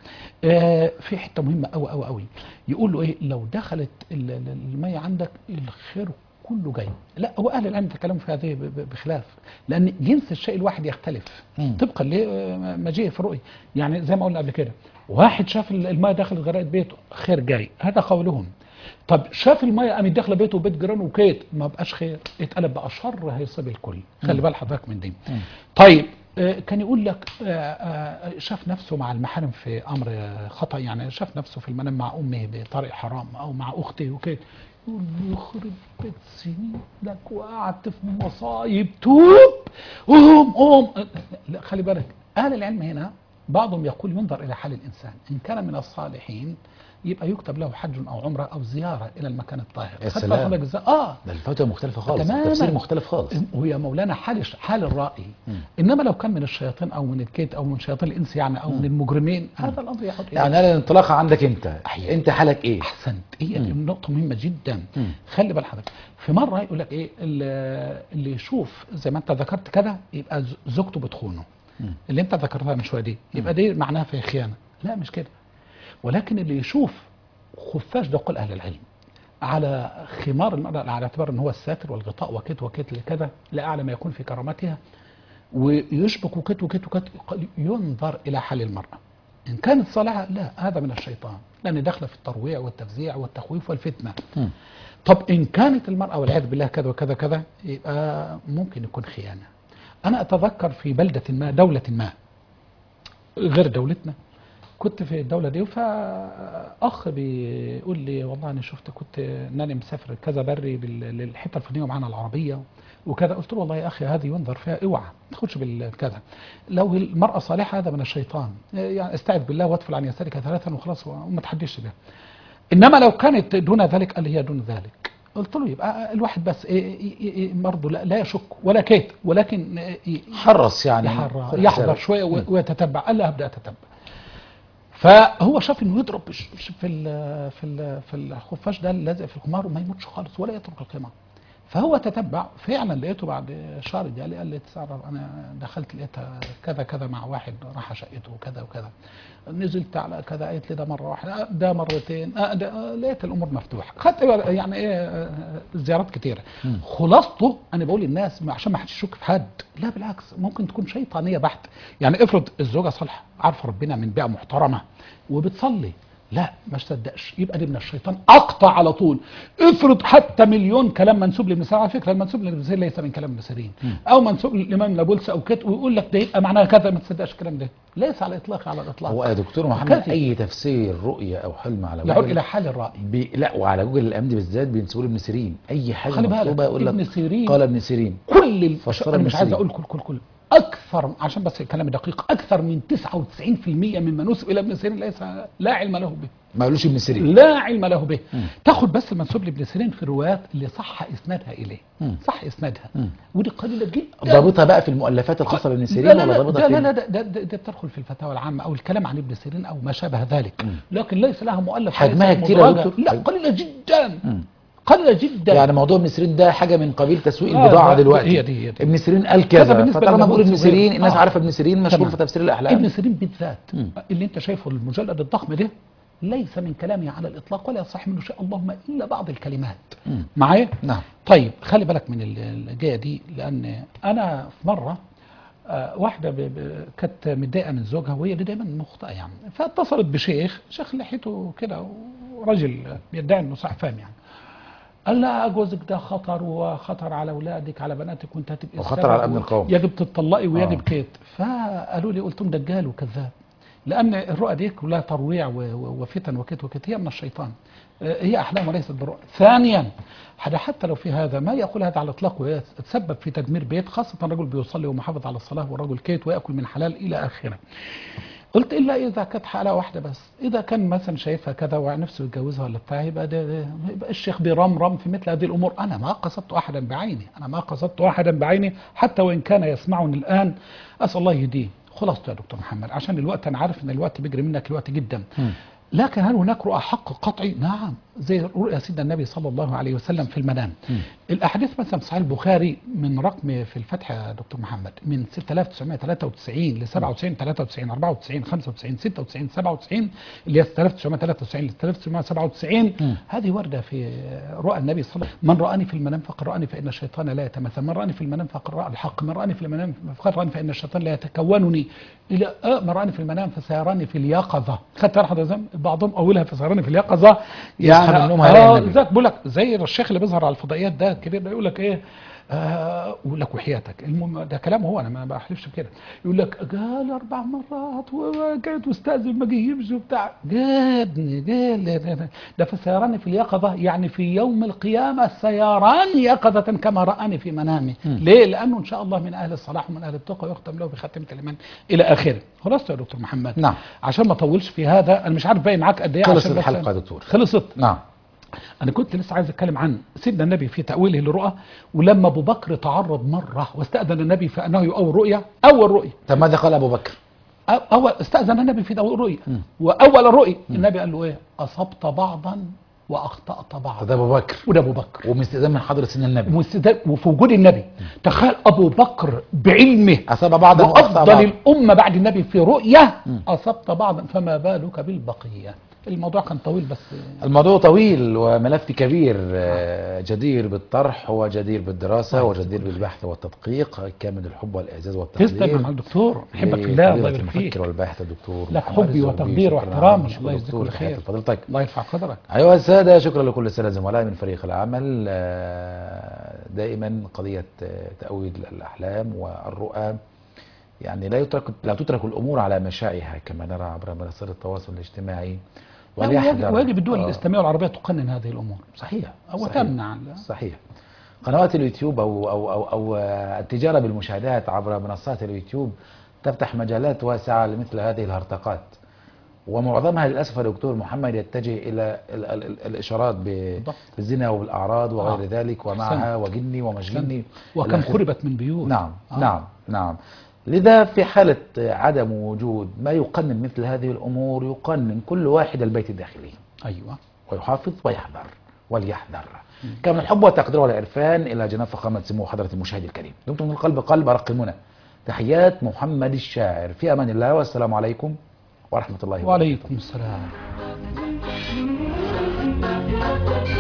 آه في حته مهمه قوي قوي قوي يقول له ايه لو دخلت ال- ال- الميه عندك الخير كله جاي لا هو اهل العلم تكلموا في هذه ب- ب- بخلاف لان جنس الشيء الواحد يختلف مم. طبقا لمجيء في الرؤيه يعني زي ما قلنا قبل كده واحد شاف ال- الميه دخلت غرقت بيته خير جاي هذا قولهم طب شاف الميه قامت داخله بيته وبيت جيرانه وكيت ما بقاش خير اتقلب بقى شر هيصيب الكل خلي بال حضرتك من دي طيب آه، كان يقول لك آه، آه، شاف نفسه مع المحارم في امر آه، خطا يعني شاف نفسه في المنام مع امه بطريق حرام او مع اخته وكده يقول له يخرب بيت سنينك وقعدت في مصايب توب قوم قوم لا خلي بالك اهل العلم هنا بعضهم يقول ينظر الى حال الانسان ان كان من الصالحين يبقى يكتب له حج او عمره او زياره الى المكان الطاهر يا خدت سلام. بالك حضرتك ازاي؟ اه ده الفتوى مختلفه خالص تماماً. التفسير مختلف خالص ويا مولانا حال حال الرائي انما لو كان من الشياطين او من الكيت او من شياطين الانس يعني او من المجرمين هذا الامر يحط إليه. يعني انا الانطلاقه عندك انت أيوة. انت حالك ايه احسنت هي دي نقطه مهمه جدا مم. خلي بال حضرتك في مره يقول لك ايه اللي اللي يشوف زي ما انت ذكرت كده يبقى ز- زوجته بتخونه مم. اللي انت ذكرتها من شويه دي يبقى دي معناها في خيانه لا مش كده ولكن اللي يشوف خفاش ده قول اهل العلم على خمار المرأة على اعتبار ان هو الساتر والغطاء وكت وكت لكذا لا اعلى ما يكون في كرامتها ويشبك وكت وكت وكت يقال- ينظر الى حال المرأة ان كانت صالحة لا هذا من الشيطان لان داخله في الترويع والتفزيع والتخويف والفتنة مم. طب ان كانت المرأة والعياذ بالله كذا وكذا كذا يبقى ممكن يكون خيانة انا اتذكر في بلدة ما دولة ما غير دولتنا كنت في الدولة دي فأخ بيقول لي والله أنا شفت كنت إنني مسافر كذا بري بال- للحتة الفلانية ومعانا العربية وكذا قلت له والله يا أخي هذه ينظر فيها اوعى ما تاخدش بالكذا لو المرأة صالحة هذا من الشيطان يعني استعذ بالله وادفل عن يسارك ثلاثا وخلاص وما تحدش بها إنما لو كانت دون ذلك قال هي دون ذلك قلت له يبقى الواحد بس إيه إيه إيه برضه لا, لا يشك ولا كيت ولكن إيه حرص يعني يحرر خد يحضر حسابك. شويه و- ويتتبع قال لا ابدا اتتبع فهو شاف انه يضرب بش- بش- في ال في ال في الخفاش ده اللازق في الخمار وما يموتش خالص ولا يترك الخمار فهو تتبع فعلا لقيته بعد شهر جالي قال لي تسعر انا دخلت لقيتها كذا كذا مع واحد راح شقته وكذا وكذا نزلت على كذا قالت لي ده مره واحده آه، ده مرتين آه، ده آه، لقيت الامور مفتوحه خدت يعني ايه آه، زيارات كتيره خلاصته انا بقول للناس ما- عشان ما حدش يشك في حد لا بالعكس ممكن تكون شيطانيه بحت يعني افرض الزوجه صالحه عارفه ربنا من بيئه محترمه وبتصلي لا ما تصدقش يبقى دي من الشيطان اقطع على طول افرض حتى مليون كلام منسوب لابن سيرين على فكره المنسوب لابن سيرين ليس من كلام ابن سيرين او منسوب للامام نابلس او كده ويقول لك ده يبقى معناها كذا ما تصدقش الكلام ده ليس على الاطلاق على الاطلاق هو يا دكتور محمد كذب. اي تفسير رؤيه او حلم على يعود جوجل الى حال الراي بي... لا وعلى جوجل الامن بالذات بينسبوا ابن سيرين اي حاجه خلي بالك، مطلوبه يقول ابن لك سيرين قال ابن سيرين كل ال- فسر انا ابن مش عايز سيرين. اقول كل كل كل اكثر عشان بس الكلام دقيق اكثر من 99% مما نسب الى ابن سيرين ليس لا علم له به ما قالوش ابن سيرين لا علم له به مم. تاخد بس المنسوب لابن سيرين في الروايات اللي صح اسنادها اليه مم. صح اسنادها مم. ودي قليله جدا ضابطها بقى في المؤلفات الخاصه بابن لا سيرين لا ولا لا ضابطها ده لا فين؟ لا ده, ده, ده, ده بتدخل في الفتاوى العامة أو الكلام عن ابن سيرين أو ما شابه ذلك مم. لكن ليس لها مؤلف حجمها وليس كتير يا مدرجة. دكتور؟ لا حجم- قليلة جدا مم. قليلة جدا يعني موضوع ابن سيرين ده حاجه من قبيل تسويق لا، البضاعه لا، دلوقتي هي دي- هي دي. ابن سيرين قال هذا كذا بالنسبة فطالما بقول ابن للنبوة سيرين الناس آه. عارفه ابن سيرين مشهور تمام. في تفسير الاحلام ابن سيرين بالذات مم. اللي انت شايفه المجلد الضخم ده ليس من كلامه على الإطلاق ولا يصح منه شيء اللهم إلا بعض الكلمات مم. معايا نعم طيب خلي بالك من ال- الجايه دي لان انا في مره آه، واحده ب- ب- كانت متضايقه من زوجها وهي دي دايما مخطئه يعني فاتصلت بشيخ شيخ لحيته كده وراجل بيدعي انه صح فاهم يعني قال لها جوزك ده خطر وخطر على اولادك على بناتك وانت هتبقي وخطر السبب على أمن و- القوم. يجب تطلقي ويجب آه. كيت فقالوا لي قلت لهم دجال وكذاب لان الرؤى دي كلها ترويع و- و- وفتن وكت وكت هي من الشيطان آه، هي احلام وليست بالرؤى ثانيا هذا حتى لو في هذا ما يقول هذا على الاطلاق ويتسبب في تدمير بيت خاصه الرجل بيصلي ومحافظ على الصلاه والرجل كيت وياكل من حلال الى اخره قلت الا اذا كانت حاله واحده بس اذا كان مثلا شايفها كذا ونفسه يتجوزها ولا بتاع يبقى ده ده- يبقى الشيخ بيرمرم في مثل هذه الامور انا ما قصدت احدا بعيني انا ما قصدت احدا بعيني حتى وان كان يسمعني الان اسال الله يهديه خلاصته يا دكتور محمد عشان الوقت انا عارف ان الوقت بيجري منك الوقت جدا مم. لكن هل هناك رؤى حق قطعي؟ نعم زي رؤيا سيدنا النبي صلى الله عليه وسلم في المنام. مم. الاحاديث مثلا في صحيح البخاري من رقم في الفتح يا دكتور محمد من 6993 ل 97 93 94 95 96 97 اللي هي 6993 ل 3997 مم. هذه ورده في رؤى النبي صلى الله عليه وسلم من رآني في المنام فقد رآني فإن الشيطان لا يتمثل من رآني في المنام فقد رأى الحق من رآني في المنام فقد رآني فإن الشيطان لا يتكونني إلى آه من رآني في المنام فسيراني في اليقظة خدت بالك حضرتك بعضهم أولها فسيراني في اليقظة يصحى من النوم هيلاقي آه النبي. ذاك بقول لك زي الشيخ اللي بيظهر على الفضائيات ده الكبير ده يقول لك ايه آه يقول لك وحياتك المهم ده كلامه هو انا ما بحلفش بكده يقول لك قال اربع مرات وكانت استاذن ما جيبش وبتاع جادني قال ده فسيراني في اليقظه يعني في يوم القيامه سيراني يقظه كما راني في منامي مم. ليه؟ لانه ان شاء الله من اهل الصلاح ومن اهل التقى ويختم له بخاتمه الايمان الى اخره خلاص يا دكتور محمد نعم عشان ما اطولش في هذا انا مش عارف باقي معاك قد ايه خلصت عشان بس- الحلقة يا دكتور. خلصت نعم أنا كنت لسه عايز أتكلم عن سيدنا النبي في تأويله للرؤى ولما أبو بكر تعرض مرة واستأذن النبي في أنه يؤول رؤيا أول رؤيا طب ماذا قال ابو بكر؟ أو- أول استأذن النبي في تأويل رؤيا مم. وأول الرؤيا النبي قال له إيه أصبت بعضا وأخطأت بعضا ده ابو بكر وده أبو بكر ومن استئذان من حضره سن النبي واستدلال- وفي وجود النبي تخيل أبو بكر بعلمه اصاب بعضا واخطا وأفضل بعضا الأمة بعد النبي في رؤية مم. أصبت بعضا فما بالك بالبقية الموضوع كان طويل بس الموضوع طويل وملف كبير آه، جدير بالطرح وجدير بالدراسة طيب. وجدير بالبحث والتدقيق كامل الحب والإعزاز تسلم والتقدير مع الدكتور نحبك في الله الله لفضيلة يبارك فيك المفكر والباحث الدكتور لك محمد حبي الزغبي. وتقدير شكراً واحترام. عظيم. الله يجزيك دكتور، كل تحياتي خير. لفضيلتك الله يرفع قدرك أيها السادة شكرا لكل السادة زملائي من فريق العمل آه، دائما قضية آه، تأويل الأحلام والرؤى يعني لا يترك لا تترك الأمور على مشاعها كما نرى عبر منصات التواصل الاجتماعي ويجب, وليحذر ويجب الدول آه، الإسلامية والعربية تقنن هذه الأمور صحيح أو صحيح. تمنع صحيح قنوات اليوتيوب أو, أو, أو, أو التجارة بالمشاهدات عبر منصات اليوتيوب تفتح مجالات واسعة لمثل هذه الهرطقات ومعظمها للأسف يا دكتور محمد يتجه إلى ال ال ال الإشارات ب- بالضبط. بالزنا وبالأعراض وغير آه. ذلك ومعها وجني ومش جني وكم إلى آخره. خربت من بيوت نعم آه. نعم نعم لذا في حالة عدم وجود ما يقنن مثل هذه الأمور يقنن كل واحد البيت الداخلي أيوة ويحافظ ويحذر وليحذر كان من الحب والتقدير والعرفان إلى جناب فخامة سمو حضرة المشاهد الكريم دمتم من القلب قلب رق المنى تحيات محمد الشاعر في أمان الله والسلام عليكم ورحمة الله وبركاته وعليكم السلام